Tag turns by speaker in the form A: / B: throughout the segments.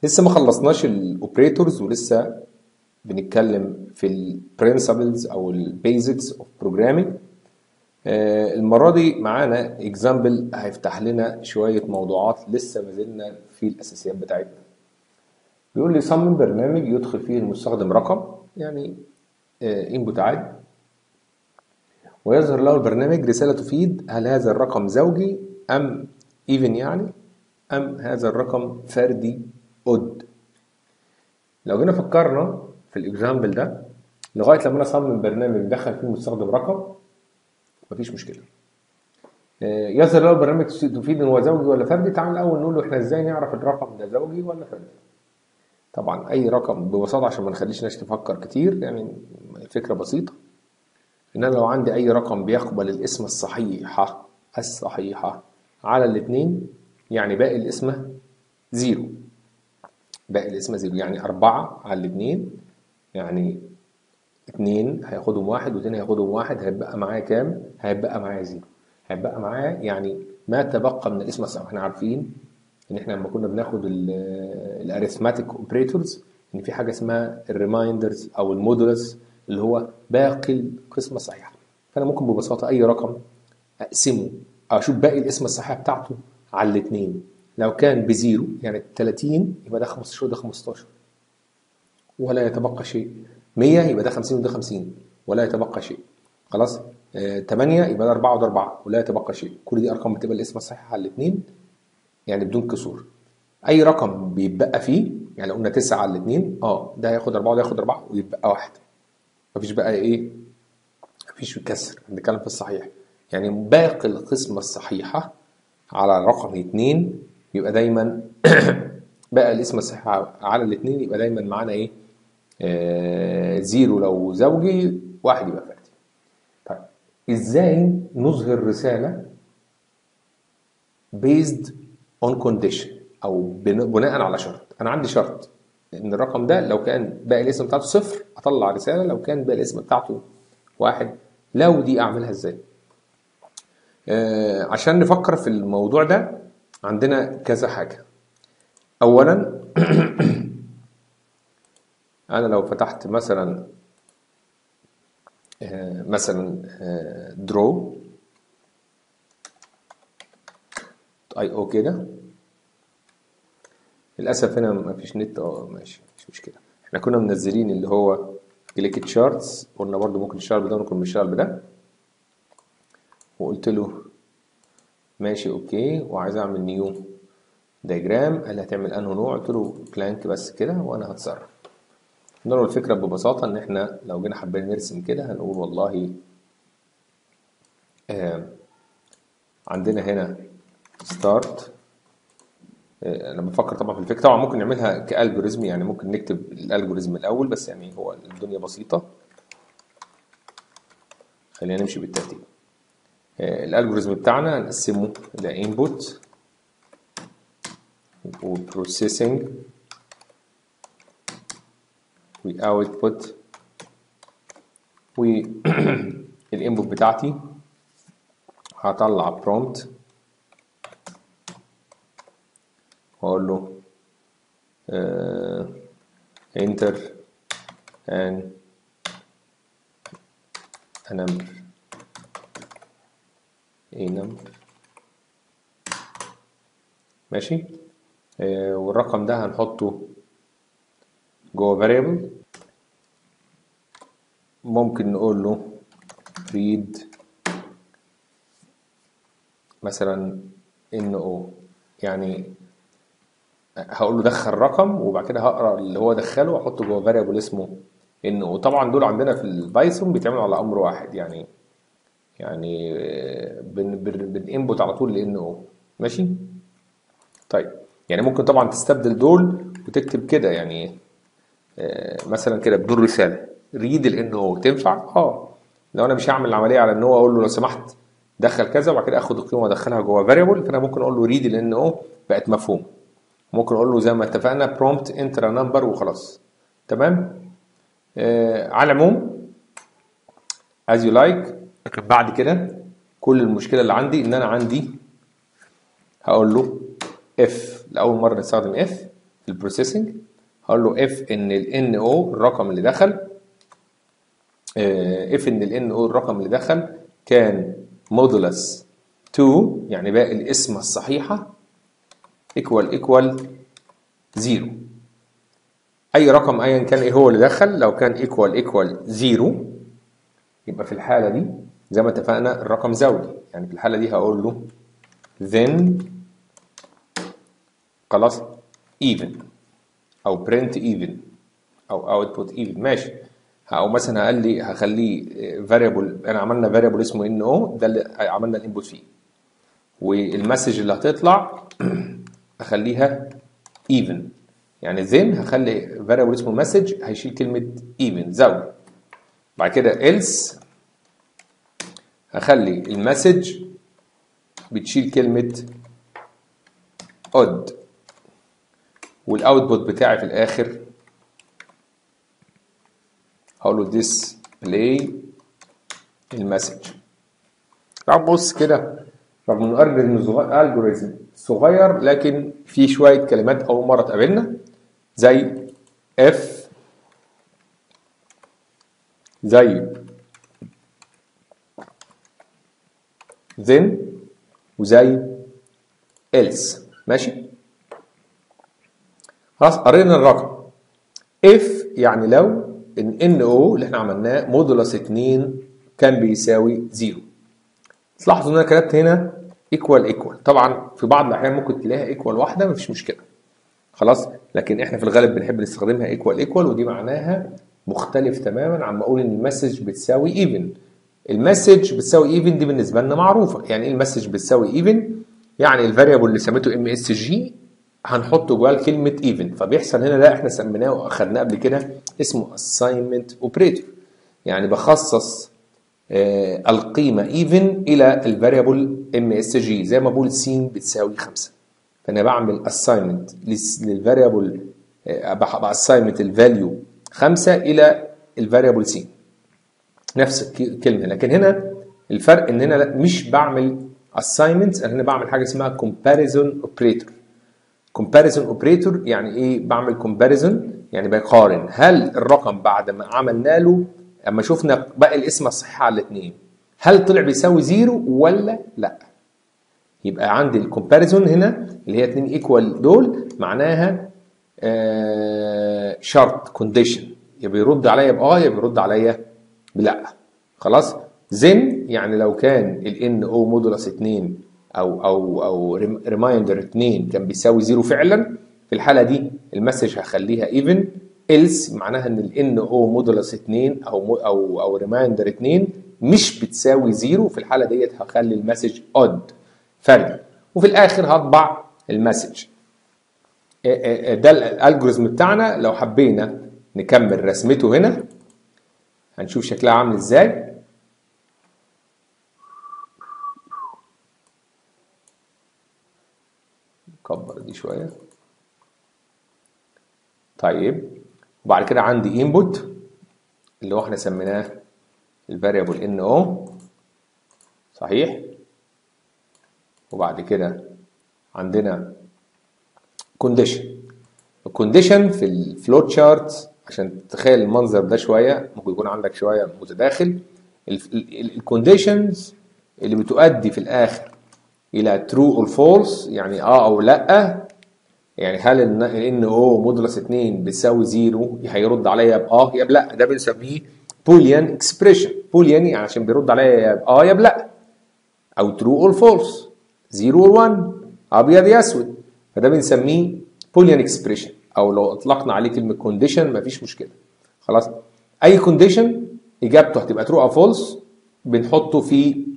A: لسه ما خلصناش الاوبريتورز ولسه بنتكلم في البرنسبلز او البيزكس اوف بروجرامينج المره دي معانا اكزامبل هيفتح لنا شويه موضوعات لسه ما زلنا في الاساسيات بتاعتنا بيقول لي صمم برنامج يدخل فيه المستخدم رقم يعني انبوت عادي ويظهر له البرنامج رسالة تفيد هل هذا الرقم زوجي أم ايفن يعني أم هذا الرقم فردي اود لو جينا فكرنا في الاكزامبل ده لغاية لما أنا أصمم برنامج دخل فيه المستخدم رقم مفيش مشكلة يظهر له البرنامج تفيد ان هو زوجي ولا فردي تعال الاول نقول له احنا ازاي نعرف الرقم ده زوجي ولا فردي طبعا اي رقم ببساطه عشان ما نخليش الناس تفكر كتير يعني الفكره بسيطه ان انا لو عندي اي رقم بيقبل الاسم الصحيحه الصحيحه على الاثنين يعني باقي الاسم زيرو باقي الاسم زيرو يعني أربعة على الاثنين يعني اتنين هياخدهم واحد واتنين هياخدهم واحد هيبقى معايا كام؟ هيبقى معايا زيرو هيبقى معايا يعني ما تبقى من الاسم الصحيح احنا عارفين ان احنا لما كنا بناخد الاريثماتيك اوبريتورز ان في حاجه اسمها الريمايندرز او المودولس اللي هو باقي القسمه الصحيحه فانا ممكن ببساطه اي رقم اقسمه اشوف باقي الاسم الصحيح بتاعته على الاثنين لو كان بزيرو يعني 30 يبقى ده 15 وده 15 ولا يتبقى شيء 100 يبقى ده 50 وده 50 ولا يتبقى شيء خلاص 8 يبقى ده 4 وده 4 ولا يتبقى شيء كل دي ارقام بتبقى الاسم الصحيح على الاثنين يعني بدون كسور اي رقم بيتبقى فيه يعني لو قلنا 9 على الاثنين اه ده هياخد 4 وده هياخد 4 ويتبقى واحد مفيش بقى ايه مفيش كسر بنتكلم في الصحيح يعني باقي القسمة الصحيحة على رقم اتنين يبقى دايما بقى الاسم الصحيح على الاتنين يبقى دايما معانا ايه آه زيرو لو زوجي واحد يبقى فردي طيب ازاي نظهر رسالة based on condition او بناء على شرط انا عندي شرط ان الرقم ده لو كان باقي الاسم بتاعته صفر اطلع رساله لو كان باقي الاسم بتاعته واحد لو دي اعملها ازاي آه عشان نفكر في الموضوع ده عندنا كذا حاجه اولا انا لو فتحت مثلا آه مثلا آه درو اي او كده للاسف هنا مفيش نت اه ماشي مش مشكله احنا كنا منزلين اللي هو كليك تشارتس قلنا برضو ممكن نشتغل بده وممكن نشتغل بده وقلت له ماشي اوكي وعايز اعمل نيو دايجرام قال لي هتعمل انه نوع قلت له بلانك بس كده وانا هتصرف له الفكره ببساطه ان احنا لو جينا حابين نرسم كده هنقول والله آه عندنا هنا ستارت انا بفكر طبعا في الفكره طبعا ممكن نعملها كالجوريزم يعني ممكن نكتب الالجوريزم الاول بس يعني هو الدنيا بسيطه خلينا نمشي بالترتيب الالجوريزم بتاعنا هنقسمه لانبوت وبروسيسنج واوتبوت والانبوت بتاعتي هطلع برومبت واقول له uh, enter an a number a number ماشي uh, والرقم ده هنحطه جوه variable ممكن نقول له read مثلا NO يعني هقول له دخل رقم وبعد كده هقرا اللي هو دخله واحطه جوه فاريبل اسمه انه وطبعا دول عندنا في البايثون بيتعملوا على امر واحد يعني يعني بن بننبوت على طول لان او ماشي طيب يعني ممكن طبعا تستبدل دول وتكتب كده يعني مثلا كده بدون رساله ريد الان او تنفع اه لو انا مش هعمل العمليه على ان هو اقول له لو سمحت دخل كذا وبعد كده اخد القيمه وادخلها جوه فاريبل فانا ممكن اقول له ريد الان او بقت مفهوم ممكن اقول له زي ما اتفقنا برومبت انتر نمبر وخلاص تمام آه على العموم as you like لكن بعد كده كل المشكله اللي عندي ان انا عندي هقول له اف لاول مره نستخدم اف في البروسيسنج هقول له اف ان ال ان او الرقم اللي دخل اف ان ال ان او الرقم اللي دخل كان مودولس 2 يعني باقي القسمه الصحيحه ايكوال ايكوال 0 اي رقم ايا كان ايه هو اللي دخل لو كان ايكوال ايكوال 0 يبقى في الحاله دي زي ما اتفقنا الرقم زوجي يعني في الحاله دي هقول له then خلاص even او print even او output even ماشي او مثلا قال لي هخليه variable انا عملنا variable اسمه ان او ده اللي عملنا الانبوت فيه والمسج اللي هتطلع اخليها even يعني then هخلي variable اسمه message هيشيل كلمه even زوجي بعد كده else هخلي المسج بتشيل كلمة odd والاوتبوت بتاعي في الاخر هقول له display المسج تعال بص كده رغم انه الجوريزم صغير لكن في شوية كلمات أول مرة تقابلنا زي if زي then وزي else ماشي خلاص قرينا الرقم if يعني لو ان ان او اللي احنا عملناه مودولس 2 كان بيساوي 0 تلاحظوا ان انا كتبت هنا ايكوال ايكوال طبعا في بعض الاحيان ممكن تلاقيها ايكوال واحده مفيش مشكله خلاص لكن احنا في الغالب بنحب نستخدمها ايكوال ايكوال ودي معناها مختلف تماما عن ما اقول ان المسج بتساوي ايفن المسج بتساوي ايفن دي بالنسبه لنا معروفه يعني ايه المسج بتساوي ايفن يعني الفاريبل اللي سميته ام اس جي هنحطه جواه كلمه ايفن فبيحصل هنا ده احنا سميناه واخدناه قبل كده اسمه assignment operator يعني بخصص آه القيمه ايفن الى الفاريبل ام اس جي زي ما بقول س بتساوي 5 فانا بعمل assignment للفاريبل آه باساينمنت الفاليو 5 الى الفاريبل س نفس الكلمه لكن هنا الفرق ان هنا مش بعمل assignments انا هنا بعمل حاجه اسمها comparison operator comparison operator يعني ايه بعمل comparison يعني بقارن هل الرقم بعد ما عملنا له اما شفنا باقي الاسم الصحيحه على الاثنين هل طلع بيساوي زيرو ولا لا يبقى عندي الكومباريزون هنا اللي هي اتنين ايكوال دول معناها آه شرط كونديشن يا بيرد عليا باه يا بيرد عليا بلا خلاص زن يعني لو كان الان او مودولس 2 او او او ريمايندر 2 كان بيساوي زيرو فعلا في الحاله دي المسج هخليها ايفن else معناها ان الان او مودولس 2 او او او ريمايندر 2 مش بتساوي زيرو في الحاله ديت هخلي المسج اود فردي وفي الاخر هطبع المسج ده الالجوريزم بتاعنا لو حبينا نكمل رسمته هنا هنشوف شكلها عامل ازاي نكبر دي شويه طيب وبعد كده عندي انبوت اللي هو احنا سميناه الفاريبل ان او صحيح وبعد كده عندنا كونديشن الكونديشن في الفلوت شارت عشان تتخيل المنظر ده شويه ممكن يكون عندك شويه متداخل الكونديشنز اللي بتؤدي في الاخر الى ترو اور فولس يعني اه او لا يعني هل ان او مودولس 2 بتساوي زيرو هيرد عليا باه يا بلا ده بنسميه بوليان اكسبريشن بوليان يعني عشان بيرد عليا يا باه يا بلا او ترو اور فولس زيرو اور 1 ابيض يا اسود فده بنسميه بوليان اكسبريشن او لو اطلقنا عليه كلمه كونديشن مفيش مشكله خلاص اي كونديشن اجابته هتبقى ترو او فولس بنحطه في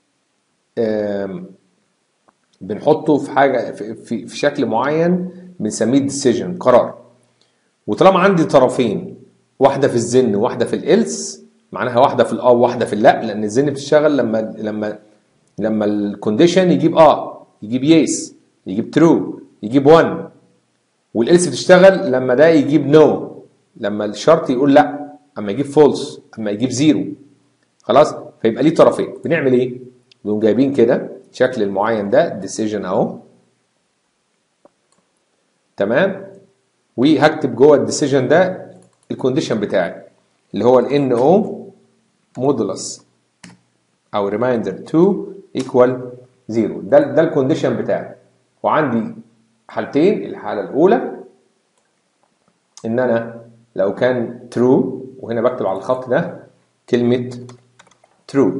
A: بنحطه في حاجه في, في شكل معين بنسميه ديسيجن قرار وطالما عندي طرفين واحده في الزن وواحده في الالس معناها واحده في الاه وواحده في اللا لان الزن بتشتغل لما لما لما الكونديشن يجيب اه يجيب يس يجيب ترو يجيب 1 والالس بتشتغل لما ده يجيب نو no. لما الشرط يقول لا اما يجيب فولس اما يجيب زيرو خلاص فيبقى ليه طرفين بنعمل ايه نقوم جايبين كده شكل المعين ده ديسيجن اهو تمام وهكتب جوه الديسيجن ده الكونديشن بتاعي اللي هو ال ان او مودولس او ريمايندر 2 ايكوال 0 ده ده الكونديشن بتاعي وعندي حالتين الحاله الاولى ان انا لو كان true وهنا بكتب على الخط ده كلمه true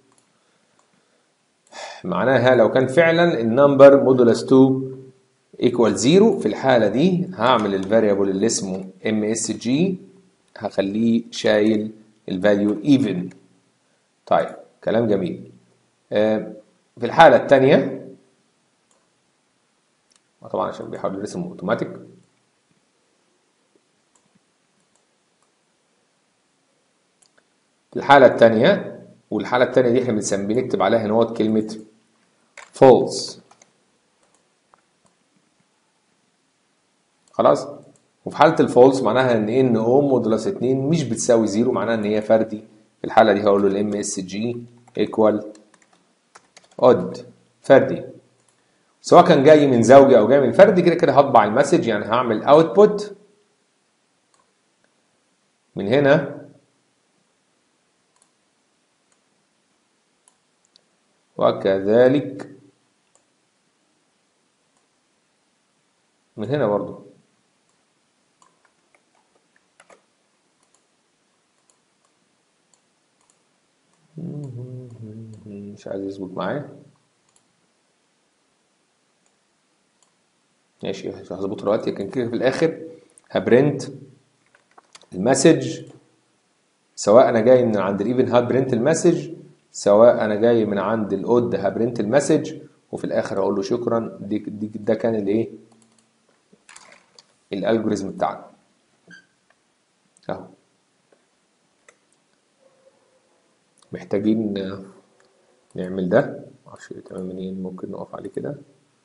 A: معناها لو كان فعلا النمبر مودولس 2 ايكوال 0 في الحاله دي هعمل الفاريبل اللي اسمه ام اس جي هخليه شايل الفاليو ايفن طيب كلام جميل آه، في الحاله الثانيه طبعا عشان بيحاول يرسم اوتوماتيك الحالة الثانية والحالة الثانية دي احنا بنسمي بنكتب عليها نوت كلمة false خلاص وفي حالة الفولس معناها ان ان او مودولس 2 مش بتساوي زيرو معناها ان هي فردي في الحالة دي هقول له الام اس جي ايكوال اود فردي سواء كان جاي من زوجي او جاي من فردي كده كده هطبع المسج يعني هعمل اوتبوت من هنا وكذلك من هنا برضو مش عايز يظبط معايا ماشي هظبطه دلوقتي لكن كده في الاخر هبرنت المسج سواء انا جاي من عند الايفن هبرنت المسج سواء انا جاي من عند الاود هبرنت المسج وفي الاخر هقول له شكرا دي, دي ده كان الايه الالجوريزم بتاعنا اهو محتاجين نعمل ده معرفش تمام منين ممكن نقف عليه كده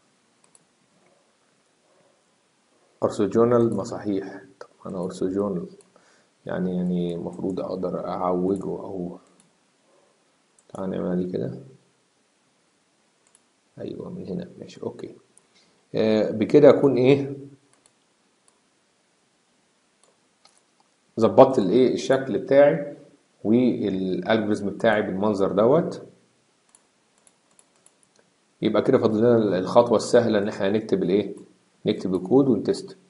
A: ارسوجونال مصحيح طب انا ارسوجونال يعني يعني المفروض اقدر اعوجه او تعال نعمل دي كده ايوه من هنا ماشي اوكي آه بكده اكون ايه ظبطت الايه الشكل بتاعي والالجوريزم بتاعي بالمنظر دوت يبقى كده فاضل لنا الخطوه السهله ان احنا نكتب الايه نكتب الكود ونتست